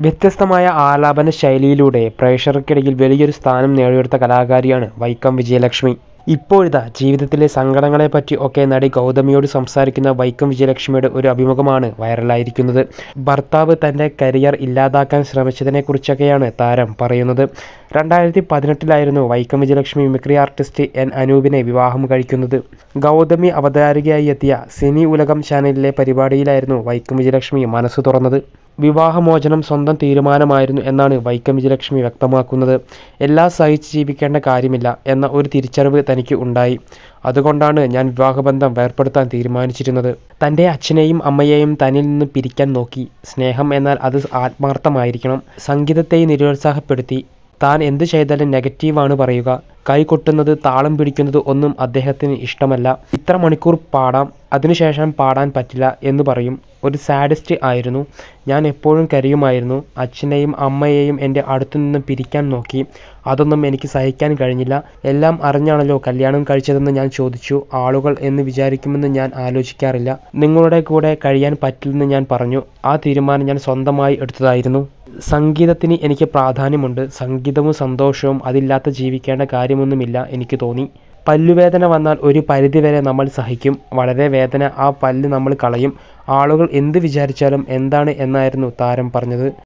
വ്യത്യസ്തമായ ആലാപന ശൈലിയിലൂടെ പ്രേക്ഷകർക്കിടയിൽ വലിയൊരു സ്ഥാനം നേടിയെടുത്ത കലാകാരിയാണ് വൈക്കം വിജയലക്ഷ്മി ഇപ്പോഴിതാ ജീവിതത്തിലെ സങ്കടങ്ങളെപ്പറ്റി ഒക്കെ നടി ഗൗതമിയോട് സംസാരിക്കുന്ന വൈക്കം വിജയലക്ഷ്മിയുടെ ഒരു അഭിമുഖമാണ് വൈറലായിരിക്കുന്നത് ഭർത്താവ് തൻ്റെ കരിയർ ഇല്ലാതാക്കാൻ ശ്രമിച്ചതിനെക്കുറിച്ചൊക്കെയാണ് താരം പറയുന്നത് രണ്ടായിരത്തി പതിനെട്ടിലായിരുന്നു Vaikom Vijayalakshmi mimicry artist N അനൂപിനെ വിവാഹം കഴിക്കുന്നത് ഗൗതമി അവതാരികയായി എത്തിയ സിനി ഉലകം ചാനലിലെ പരിപാടിയിലായിരുന്നു വൈക്കം വിജയലക്ഷ്മി മനസ്സ് തുറന്നത് വിവാഹമോചനം സ്വന്തം തീരുമാനമായിരുന്നു എന്നാണ് വൈക്കം വിജയലക്ഷ്മി വ്യക്തമാക്കുന്നത് എല്ലാം സഹിച്ച് ജീവിക്കേണ്ട കാര്യമില്ല എന്ന ഒരു തിരിച്ചറിവ് തനിക്ക് ഉണ്ടായി അതുകൊണ്ടാണ് ഞാൻ വിവാഹബന്ധം വേർപെടുത്താൻ തീരുമാനിച്ചിരുന്നത് തൻ്റെ അച്ഛനെയും അമ്മയെയും തന്നിൽ നിന്ന് പിരിക്കാൻ നോക്കി സ്നേഹം എന്നാൽ അത് ആത്മാർത്ഥമായിരിക്കണം സംഗീതത്തെ നിരുത്സാഹപ്പെടുത്തി താൻ എന്ത് ചെയ്താലും നെഗറ്റീവാണ് പറയുക കൈ കൊട്ടുന്നത് താളം പിടിക്കുന്നത് ഒന്നും അദ്ദേഹത്തിന് ഇഷ്ടമല്ല ഇത്ര മണിക്കൂർ പാടാം അതിനുശേഷം പാടാൻ പറ്റില്ല എന്ന് പറയും ഒരു സാഡിസ്റ്റ് ആയിരുന്നു ഞാൻ എപ്പോഴും കരയുമായിരുന്നു അച്ഛനെയും അമ്മയെയും എൻ്റെ അടുത്തു നിന്ന് പിരിക്കാൻ നോക്കി അതൊന്നും എനിക്ക് സഹിക്കാൻ കഴിഞ്ഞില്ല എല്ലാം അറിഞ്ഞാണല്ലോ കല്യാണം കഴിച്ചതെന്ന് ഞാൻ ചോദിച്ചു ആളുകൾ എന്ന് വിചാരിക്കുമെന്ന് ഞാൻ ആലോചിക്കാറില്ല നിങ്ങളുടെ കൂടെ കഴിയാൻ പറ്റില്ലെന്ന് ഞാൻ പറഞ്ഞു ആ തീരുമാനം ഞാൻ സ്വന്തമായി എടുത്തതായിരുന്നു സംഗീതത്തിന് എനിക്ക് പ്രാധാന്യമുണ്ട് സംഗീതവും സന്തോഷവും അതില്ലാത്ത ജീവിക്കേണ്ട കാര്യമൊന്നുമില്ല എനിക്ക് തോന്നി പല്ലുവേദന വന്നാൽ ഒരു പരിധിവരെ നമ്മൾ സഹിക്കും വളരെ വേദന ആ പല്ല് നമ്മൾ കളയും ആളുകൾ എന്ത് വിചാരിച്ചാലും എന്താണ് എന്നായിരുന്നു താരം പറഞ്ഞത്